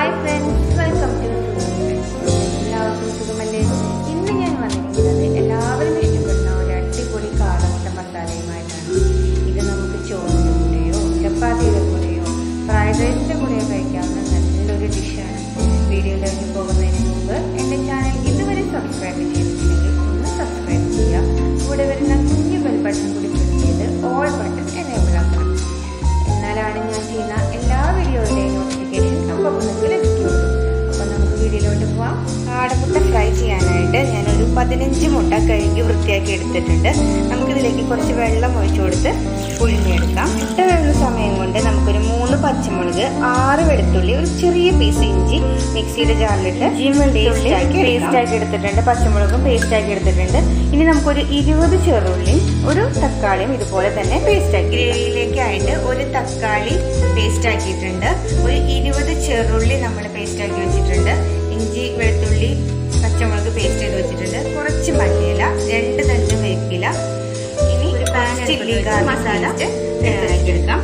hi friends welcome to എല്ലാവർക്കും സുഖമല്ലേ ഇന്ന് ഞാൻ വന്നിരിക്കുന്നത് എല്ലാവരും ഇഷ്ടപ്പെടുന്ന ഒരു അടിപൊളി കാടമുട്ട മസാലയുമായിട്ടാണ് ഇത് നമുക്ക് ചോറിൻ്റെ കൂടെയോ ചപ്പാത്തിയുടെ കൂടെയോ ഫ്രൈഡ് റൈസിൻ്റെ കൂടെയോ കഴിക്കാവുന്ന നല്ലൊരു ഡിഷാണ് വീഡിയോയിലേക്ക് പോകുന്നതിന് മുമ്പ് എൻ്റെ ചാനൽ ഇതുവരെ സബ്സ്ക്രൈബ് ചെയ്തിട്ടില്ലെങ്കിൽ ഒന്ന് സബ്സ്ക്രൈബ് ചെയ്യുക കൂടെ വരുന്ന കുഞ്ഞു ബെൽ ബട്ടൺ കൂടി പ്രസ് ചെയ്ത് ഓൾ ബട്ടൺ എനേബിൾ ആക്കണം എന്നാലാണ് ഞാൻ ചെയ്യുന്ന എല്ലാ വീഡിയോയുടെയും നോട്ടിഫിക്കേഷൻ അപ്പോൾ നിങ്ങൾക്ക് ലഭിക്കുള്ളൂ അപ്പോൾ നമുക്ക് വീഡിയോയിലോട്ട് പോവാം കാടമുട്ട ഫ്രൈ ചെയ്യാനായിട്ട് ഞാനൊരു പതിനഞ്ച് മുട്ട കഴുകി വൃത്തിയാക്കി എടുത്തിട്ടുണ്ട് നമുക്കിതിലേക്ക് കുറച്ച് വെള്ളം ഒഴിച്ചു കൊടുത്ത് പുഴുങ്ങിയെടുക്കാം ഇട്ട വെള്ള സമയം കൊണ്ട് നമുക്കൊരു മൂന്ന് പച്ചമുളക് ആറ് വെളുത്തുള്ളി ഒരു ചെറിയ പീസ് ഇഞ്ചി മിക്സിയുടെ ജാറിലിട്ട് പേസ്റ്റ് ആക്കി എടുത്തിട്ടുണ്ട് പച്ചമുളകും പേസ്റ്റ് ആക്കി എടുത്തിട്ടുണ്ട് ഇനി നമുക്കൊരു ഇരുപത് ചെറുള്ളിയും ഒരു തക്കാളിയും ഇതുപോലെ തന്നെ പേസ്റ്റ് ആക്കി ഗ്രേവിയിലേക്കായിട്ട് ഒരു തക്കാളി പേസ്റ്റ് ആക്കിയിട്ടുണ്ട് ഒരു ഇരുപത് ചെറുള്ളി നമ്മൾ പേസ്റ്റ് ആക്കി വെച്ചിട്ടുണ്ട് ഇഞ്ചി വെളുത്തുള്ളി പച്ചമുളക് പേസ്റ്റ് ചെയ്ത് വെച്ചിട്ടുണ്ട് കുറച്ച് മല്ലിയില രണ്ട് തന്നെ വേപ്പില ഇനി ഒരു ചില്ലി മസാല എടുക്കാം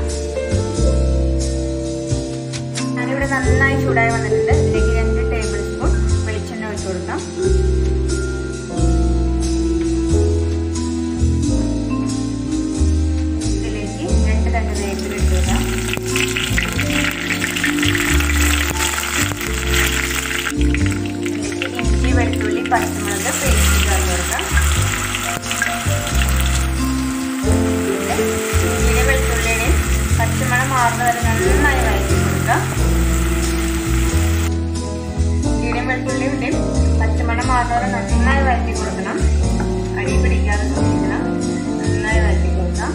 ഞാനിവിടെ നന്നായി ചൂടായി വന്നിട്ടുണ്ട് ഇതിലേക്ക് രണ്ട് ടേബിൾ സ്പൂൺ വെളിച്ചെണ്ണ ഒഴിച്ചു കൊടുക്കാം ഇതിലേക്ക് രണ്ട് തണ്ട് വേപ്പിൽ ഇട്ടുക ഇഞ്ചി വെളുത്തുള്ളി പച്ചമുളക് പേസ്റ്റ് ചേർത്ത് കൊടുക്കാം ഇഞ്ചിയുടെ വെളുത്തുള്ളിയുടെയും പച്ചമണം മാറുന്ന വരെ നന്നായി വഴറ്റി കൊടുക്കാം ഇഞ്ചിയുടെയും വെളുത്തുള്ളിയുടെയും പച്ചമണം മാറുന്ന വരെ നന്നായി വഴറ്റി കൊടുക്കണം അടി പിടിക്കാതെ സൂക്ഷിക്കണം നന്നായി വഴറ്റി കൊടുക്കാം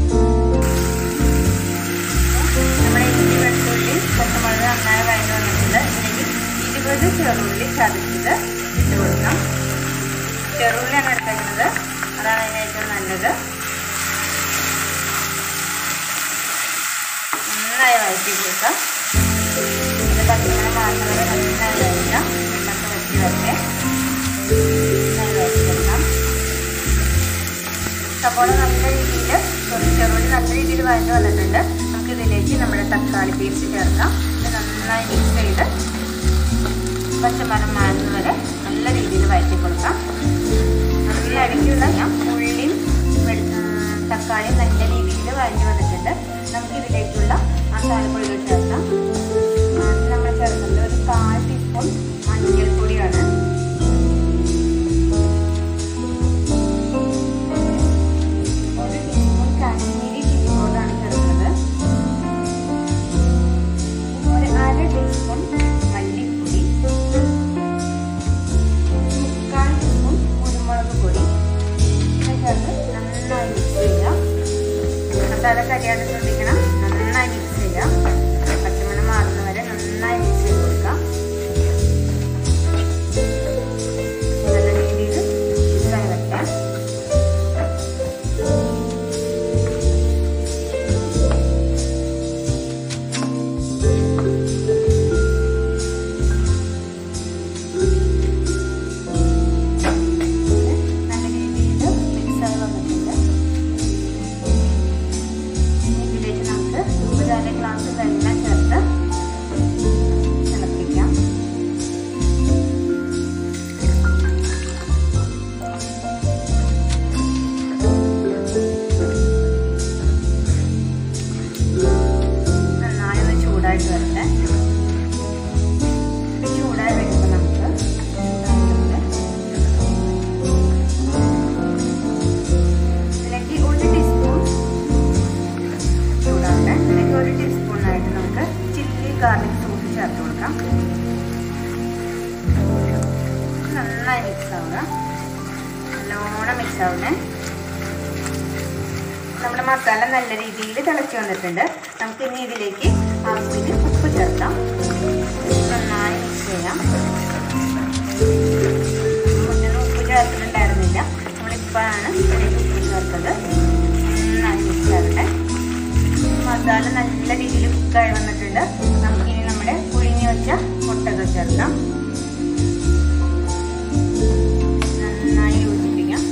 നമ്മുടെ ഇഞ്ചി വെളുത്തുള്ളി പച്ചമുളക് നന്നായി വഴറ്റി വന്നിട്ടുണ്ട് ഇതിലേക്ക് ഇരുപത് ചെറുള്ളി ചതച്ചത് ഇട്ട് കൊടുക്കാം ചെറുള്ളിയാണ് എടുത്തേക്കുന്നത് അതാണ് അതിന് ഏറ്റവും നല്ലത് നന്നായി വഴറ്റി കൊടുക്കാം ഇത് പച്ചമണം മാറുന്ന വരെ നന്നായി വഴറ്റാം നമുക്ക് വറ്റി വരട്ടെ നന്നായി വഴറ്റി കൊടുക്കാം സപ്പോള നല്ല രീതിയിൽ ചെറുപടി നല്ല രീതിയിൽ വഴഞ്ഞു വന്നിട്ടുണ്ട് നമുക്ക് ഇതിലേക്ക് നമ്മുടെ തക്കാളി പേസ്റ്റ് ചേർക്കാം ഇത് നന്നായി മിക്സ് ചെയ്ത് പച്ചമരം മാറുന്ന വരെ നല്ല രീതിയിൽ വഴറ്റി കൊടുക്കാം നല്ല അടിക്കുള്ള ഉള്ളിയും തക്കാളിയും നല്ല രീതിയിൽ വഴഞ്ഞു വന്നിട്ടുണ്ട് നമുക്ക് ഇതിലേക്കുള്ള മസാലപ്പൊടികൾ ചേർക്കാം ആദ്യം നമ്മൾ ചേർക്കുന്നത് ഒരു കാൽ ടീസ്പൂൺ മഞ്ഞൾപ്പൊടിയാണ് ഒരു ടീസ്പൂൺ കാശ്മീരി ചില്ലി പൗഡറാണ് ചേർക്കുന്നത് ഒരു അര ടീസ്പൂൺ മല്ലിപ്പൊടി മുക്കാൽ ടീസ്പൂൺ കുരുമുളക് പൊടി ഇത് ചേർത്ത് നന്നായി മിക്സ് ചെയ്യുക മസാല കരിയാതെ ശ്രദ്ധിക്കണം നന്നായി മിക്സ് ചെയ്യുക പച്ചമണം മാറുന്ന വരെ നന്നായി മിക്സ് ചെയ്ത് കൊടുക്കാം നല്ല രീതിയിൽ മിക്സായി വയ്ക്കാം നല്ല രീതിയിൽ മിക്സായി വന്നിട്ടുണ്ട് ഇതിലേക്ക് നമുക്ക് ഒരു അര ഗ്ലാസ് വെള്ളം ചേർത്ത് തിളപ്പിക്കാം നന്നായി ഒന്ന് ചൂടായിട്ട് വരട്ടെ ചൂടായി വരുമ്പോൾ നമുക്ക് ഇതിലേക്ക് ഒരു ടീസ്പൂൺ ചൂടാവട്ടെ ഇതിലേക്ക് ഒരു ടീസ്പൂണായിട്ട് നമുക്ക് ചില്ലി ഗാർലിക് സോസ് ചേർത്ത് കൊടുക്കാം നന്നായി മിക്സ് ആവുക നല്ലോണം മിക്സ് ആവണേ നമ്മുടെ മസാല നല്ല രീതിയിൽ തിളച്ച് വന്നിട്ടുണ്ട് നമുക്ക് ഇനി ഇതിലേക്ക് ആവശ്യത്തിന് ഉപ്പ് ചേർക്കാം നന്നായി മിക്സ് ചെയ്യാം മുന്നേ ഉപ്പ് ചേർത്തിട്ടുണ്ടായിരുന്നില്ല നമ്മളിപ്പോഴാണ് ഇതിലേക്ക് ഉപ്പ് ചേർത്തത് നന്നായി മിക്സ് ആവട്ടെ മസാല നല്ല രീതിയിൽ കുക്കായി വന്നിട്ടുണ്ട് നമുക്കിനി നമ്മുടെ പുഴുങ്ങി വെച്ച മുട്ടകൾ ചേർക്കാം നന്നായി യോജിപ്പിക്കാം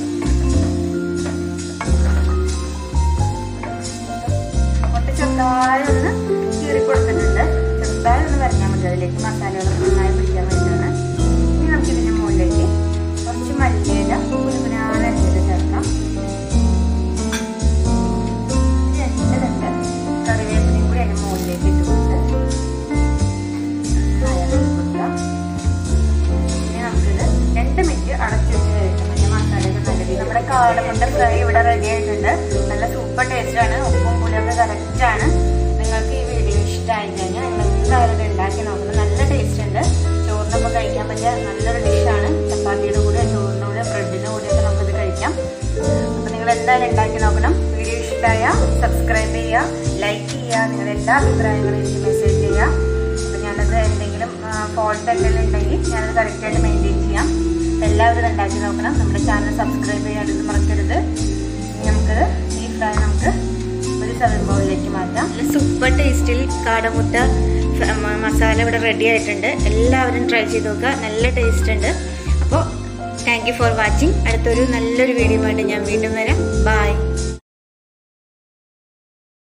മുട്ട ചെറുതായി ഒന്ന് കീറി കൊടുത്തിട്ടുണ്ട് ചെറുതായി ഒന്ന് വരഞ്ഞാൽ കേട്ടോ അതിലേക്ക് മസാലകളൊക്കെ നന്നായി പിടിക്കാൻ വേണ്ടിയിട്ടാണ് ഇനി നമുക്ക് ഇതിൻ്റെ മുകളിലേക്ക് കുറച്ച് മല്ലിയില കുരുമുനാലരിഞ്ഞത് ചേർക്കാം ഇനി രണ്ട് തട്ട് കറിവേപ്പിലയും കൂടി അതിൻ്റെ മുകളിലേക്ക് ഇട്ട് കൊടുത്ത് നന്നായി ഇളക്കി കൊടുക്കാം ഇനി നമുക്കിത് രണ്ട് മിനിറ്റ് അടച്ചു വെച്ച് കഴിക്കാം പിന്നെ മസാലയൊക്കെ നല്ല രീതിയിൽ നമ്മുടെ കാടമുട്ട ഫ്രൈ ഇവിടെ റെഡി ആയിട്ടുണ്ട് നല്ല സൂപ്പർ ടേസ്റ്റ് ആണ് ഉപ്പും പുളിയൊക്കെ കറക്റ്റ് ആണ് നിങ്ങൾക്ക് ഈ വീഡിയോ ഇഷ്ടമായി കഴിഞ്ഞാൽ നിങ്ങൾ എന്തായാലും ഇത് ഉണ്ടാക്കി നോക്കണം നല്ല ടേസ്റ്റ് ഉണ്ട് ചോറിനൊപ്പം കഴിക്കാൻ പറ്റിയ നല്ലൊരു ഡിഷാണ് ചപ്പാത്തിയുടെ കൂടെ ചോറിൻ്റെ കൂടെ ബ്രെഡിൻ്റെ കൂടെയൊക്കെ നമുക്കിത് കഴിക്കാം അപ്പോൾ നിങ്ങൾ എന്തായാലും ഉണ്ടാക്കി നോക്കണം വീഡിയോ ഇഷ്ടമായ സബ്സ്ക്രൈബ് ചെയ്യുക ലൈക്ക് ചെയ്യുക നിങ്ങളുടെ എല്ലാ അഭിപ്രായങ്ങളും എനിക്ക് മെസ്സേജ് ചെയ്യുക അപ്പോൾ ഞാനത് എന്തെങ്കിലും ഫോൾട്ട് എന്തെങ്കിലും ഉണ്ടെങ്കിൽ ഞാനത് കറക്റ്റായിട്ട് മെയിൻറ്റെയിൻ ചെയ്യാം അപ്പോൾ എല്ലാവരും ഇത് ഉണ്ടാക്കി നോക്കണം നമ്മുടെ ചാനൽ സബ്സ്ക്രൈബ് ചെയ്യാനൊന്നും മറക്കരുത് ഇനി നമുക്ക് ഈ ഫ്രൈ നമുക്ക് ഒരു സെവൻ ബൗളിലേക്ക് മാറ്റാം സൂപ്പർ ടേസ്റ്റിൽ കാടമുട്ട ഫ- മ- മസാല ഇവിടെ റെഡി ആയിട്ടുണ്ട് എല്ലാവരും ട്രൈ ചെയ്ത് നോക്കുക നല്ല ടേസ്റ്റ് ഉണ്ട് അപ്പോൾ താങ്ക് യു ഫോർ വാച്ചിങ് അടുത്തൊരു നല്ലൊരു വീഡിയോ ആയിട്ട് ഞാൻ വീണ്ടും വരാം ബൈ